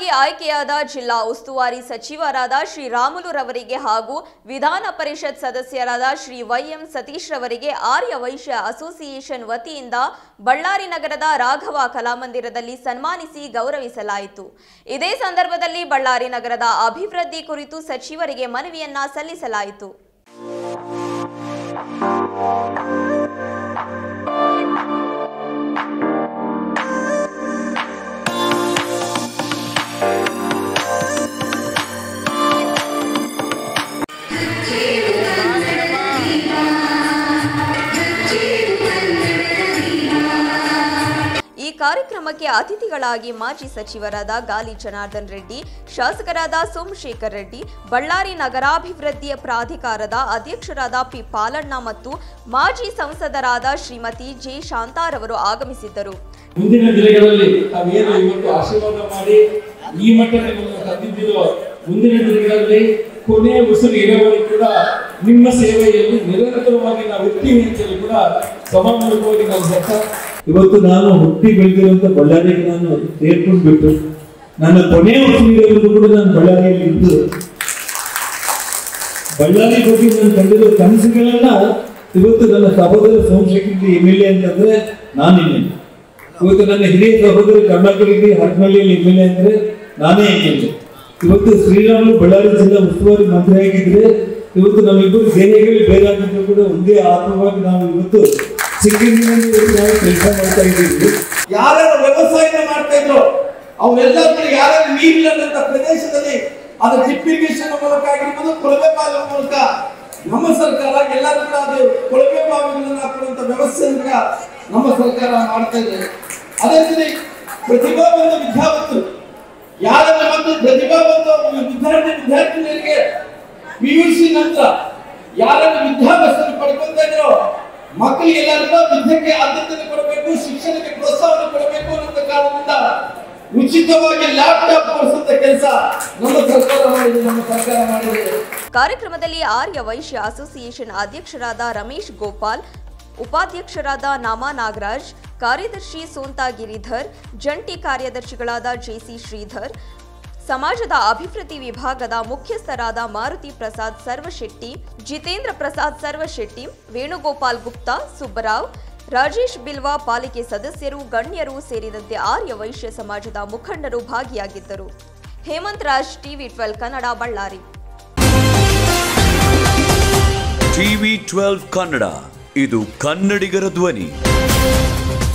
ಆಯ್ಕೆಯಾದ ಜಿಲ್ಲಾ ಉಸ್ತುವಾರಿ ಸಚಿವರಾದ ಶ್ರೀ ರಾಮುಲುರವರಿಗೆ ಹಾಗೂ ವಿಧಾನ ಪರಿಷತ್ ಸದಸ್ಯರಾದ ಶ್ರೀ ವೈಎಂ ಸತೀಶ್ ರವರಿಗೆ ಆರ್ಯ ವೈಶ್ಯ ಅಸೋಸಿಯೇಷನ್ ವತಿಯಿಂದ ಬಳ್ಳಾರಿ ನಗರದ ರಾಘವ ಕಲಾಮಂದಿರದಲ್ಲಿ ಸನ್ಮಾನಿಸಿ ಗೌರವಿಸಲಾಯಿತು ಇದೇ ಸಂದರ್ಭದಲ್ಲಿ ಬಳ್ಳಾರಿ ನಗರದ ಅಭಿವೃದ್ಧಿ ಕುರಿತು ಸಚಿವರಿಗೆ ಮನವಿಯನ್ನ ಸಲ್ಲಿಸಲಾಯಿತು ಈ ಕಾರ್ಯಕ್ರಮಕ್ಕೆ ಅತಿಥಿಗಳಾಗಿ ಮಾಜಿ ಸಚಿವರಾದ ಗಾಲಿ ಜನಾರ್ದನ್ ರೆಡ್ಡಿ ಶಾಸಕರಾದ ಸೋಮಶೇಖರ್ ರೆಡ್ಡಿ ಬಳ್ಳಾರಿ ನಗರಾಭಿವೃದ್ಧಿಯ ಪ್ರಾಧಿಕಾರದ ಅಧ್ಯಕ್ಷರಾದ ಪಿ ಪಾಲಣ್ಣ ಮತ್ತು ಮಾಜಿ ಸಂಸದರಾದ ಶ್ರೀಮತಿ ಜೆ ಶಾಂತಾರವರು ಆಗಮಿಸಿದ್ದರು ಮುಂದಿನ ದಿನಗಳಲ್ಲಿ ತಾವೇನು ಇವತ್ತು ಆಶೀರ್ವಾದ ಮಾಡಿ ಈ ಮಟ್ಟಕ್ಕೆ ನಮ್ಮನ್ನು ತಂದಿದ್ದೀರೋ ಮುಂದಿನ ದಿನಗಳಲ್ಲಿ ಕೊನೆಯ ಉಸಿರು ಇರೋವರೆಗೂ ಕೂಡ ನಿಮ್ಮ ಸೇವೆಯಲ್ಲಿ ನಿರಂತರವಾಗಿ ನಾವು ಇರ್ತೀವಿ ಅಂತೇಳಿ ಕೂಡ ಸಮಾನವಾಗಿ ನಾವು ಸತ್ತ ಇವತ್ತು ನಾನು ಹುಟ್ಟಿ ಬೆಳೆದಿರುವಂತ ಬಳ್ಳಾರಿಗೆ ನಾನು ಸೇರ್ಕೊಂಡು ಬಿಟ್ಟು ನನ್ನ ಕೊನೆಯ ಉಸಿರಿರೋವರೆಗೂ ಕೂಡ ನಾನು ಬಳ್ಳಾರಿಯಲ್ಲಿ ಇದ್ದು ಬಳ್ಳಾರಿ ಬಗ್ಗೆ ನಾನು ಕಂಡಿರೋ ಕನಸುಗಳನ್ನ ಇವತ್ತು ನನ್ನ ಸಹೋದರ ಸೋಮಶೇಖರ್ ಎಮ್ ಎಲ್ ಎ ಅಂತಂದ್ರೆ ನಾನಿನ್ನೆ ಇವತ್ತು ನನ್ನ ಹಿರಿಯ ಸಹೋದರ ಕರ್ನಾಟಕದಲ್ಲಿ ಹರಪನಹಳ್ಳಿಯಲ್ಲಿ ಎಮ್ ಎಲ್ ಎ ಅಂದ್ರೆ ನಾನೇ ಎಮ್ ಎಲ್ ಎ ಇವತ್ತು ಶ್ರೀರಾಮುಲು ಬಳ್ಳಾರಿ ಜಿಲ್ಲಾ ಉಸ್ತುವಾರಿ ಮಂತ್ರಿ ಆಗಿದ್ರೆ ಇವತ್ತು ನಮ್ಮಿಬ್ಬರು ದೇಹಗಳು ಬೇರೆ ಆಗಿದ್ರು ಕೂಡ ಒಂದೇ ಆತ್ಮವಾಗಿ ನಾವು ಇವತ್ತು ಸಿಕ್ಕಿಂನಲ್ಲಿ ನಾವು ಕೆಲಸ ಮಾಡ್ತಾ ಇದ್ದೀವಿ ಯಾರ್ಯಾರು ವ್ಯವಸಾಯ ಮಾಡ್ತಾ ಇದ್ರು ಅವರೆಲ್ಲ ಕಡೆ ಯಾರ್ಯಾರು ನೀರಿಲ್ಲದಂತ ಪ್ರದೇಶದಲ್ಲಿ ಅದು ಡ್ರಿಪ್ ಇರಿಗೇಷನ್ ಮೂಲಕ ಆಗಿರ್ಬೋದು ಕೊಳವೆ ಬಾವಿ ಮೂಲಕ ನಮ್ಮ ಸರ್ಕಾರ ಎಲ್ಲರೂ ಕೂಡ ಅದು ಕೊಳವೆ ಬಾವಿಗಳನ್ನ ಹಾಕುವಂತ ವ್ಯವಸ್ಥೆಯನ್ನ ನಮ್ಮ ಸರ್ಕಾರ ಮಾಡ್ತಾ ಇದೆ ಅದೇ ರೀತಿ ಪ್ರತಿಭಾವಂತ ವಿದ್ಯಾವಂತರು ಯಾರೆಲ್ಲ ಬಂದು ಪ್ರತಿಭಾವಂತ ವಿದ್ಯಾರ್ಥಿ ವಿದ್ಯಾರ್ಥಿನಿಯರಿಗೆ ಪಿ ಯು ಸಿ ನಂತರ ಯಾರೆಲ್ಲ ವಿದ್ಯಾಭ್ಯಾಸ ಪಡ್ಕೊಂತ ಇದ್ರು ಮಕ್ಕಳಿಗೆಲ್ಲರಿಗೂ ವಿದ್ಯೆಗೆ ಆದ್ಯತೆ ಕೊಡಬೇಕು ಶಿಕ್ಷಣಕ್ಕೆ ಪ್ರೋತ್ಸಾಹವನ್ನು ಕೊಡಬೇಕು ಅನ್ನೋ ಕಾರಣದಿಂದ ಉಚಿತವಾಗಿ ಲ್ಯಾಪ್ಟಾಪ್ ಕೊಡಿಸುವಂತ ಕೆಲಸ ನಮ್ಮ ಸರ್ಕಾರ ಮಾಡಿದೆ ನಮ್ಮ ಸರ್ಕಾರ ಮಾಡಿದೆ ಕಾರ್ಯಕ್ರಮದಲ್ಲಿ ಆರ್ಯ ವೈಶ್ಯ ಅಸೋಸಿಯೇಷನ್ ಅಧ್ಯಕ್ಷರಾದ ರಮೇಶ್ ಗೋಪಾಲ್ ಉಪಾಧ್ಯಕ್ಷರಾದ ನಾಮಾ ನಾಗರಾಜ್ ಕಾರ್ಯದರ್ಶಿ ಸೋಂತಾ ಗಿರಿಧರ್ ಜಂಟಿ ಕಾರ್ಯದರ್ಶಿಗಳಾದ ಜೆಸಿ ಶ್ರೀಧರ್ ಸಮಾಜದ ಅಭಿವೃದ್ಧಿ ವಿಭಾಗದ ಮುಖ್ಯಸ್ಥರಾದ ಮಾರುತಿ ಪ್ರಸಾದ್ ಸರ್ವಶೆಟ್ಟಿ ಜಿತೇಂದ್ರ ಪ್ರಸಾದ್ ಸರ್ವಶೆಟ್ಟಿ ವೇಣುಗೋಪಾಲ್ ಗುಪ್ತಾ ಸುಬ್ಬರಾವ್ ರಾಜೇಶ್ ಬಿಲ್ವಾ ಪಾಲಿಕೆ ಸದಸ್ಯರು ಗಣ್ಯರು ಸೇರಿದಂತೆ ಆರ್ಯ ವೈಶ್ಯ ಸಮಾಜದ ಮುಖಂಡರು ಭಾಗಿಯಾಗಿದ್ದರು Hemant Raj TV twelve Kannada Ballari TV twelve Kannada ಇದು ಕನ್ನಡಿಗರ ಧ್ವನಿ